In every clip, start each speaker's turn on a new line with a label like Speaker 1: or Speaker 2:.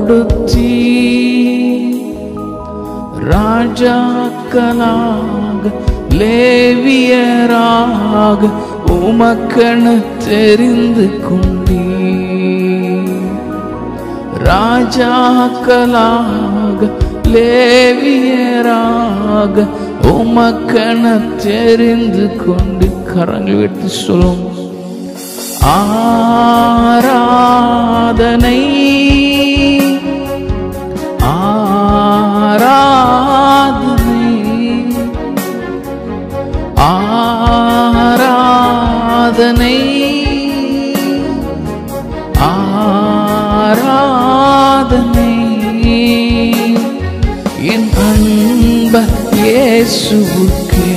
Speaker 1: கொடுத்தீ ராஜாக்களாக லேவியராக உமக்கென தெரிந்து கொண்டீ ராஜாக்களாக லேவியராக உமக்கென தெரிந்து கொண்டு கரங்கள் வெட்டி சொல்லும் ஆராதனை ஆராதனை ஆராதனை ஆராதனை என் அன்ப இயேசுவுக்கே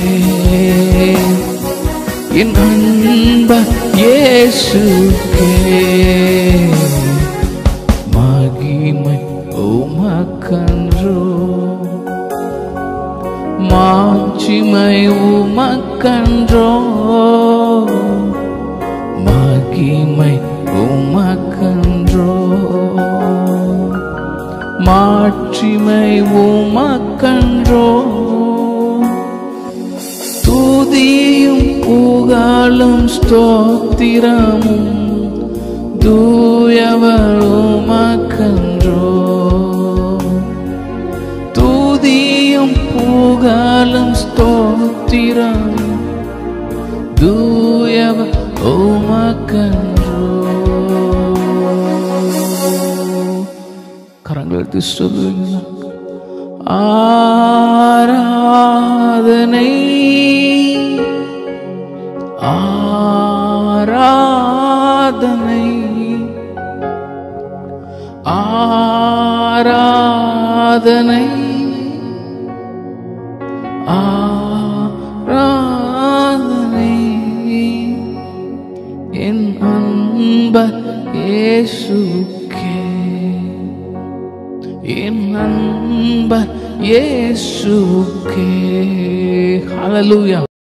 Speaker 1: என் அன்ப இயேசுக்கே மகிமை உமக்கன்றோ மாட்சிமை உமக்கன்றோ மகிமை உமக்கன்றோ மாட்சிமை உமக்கன்றோ துதியும் புகழும் ஸ்தோத்திரமும் தூயவர் உமக்கன்றோ துதியும் புகழும் ஸ்தோத்திரம் தூயவர் உமக்கன்றோ கரங்கள் எடுத்து சொல்லுங்க ஆராதனை ஆராதனை ஆராதனை ஆராதனை என் அன்ப இயேசுக்கே என் அன்ப இயேசுக்கே ஹalleluya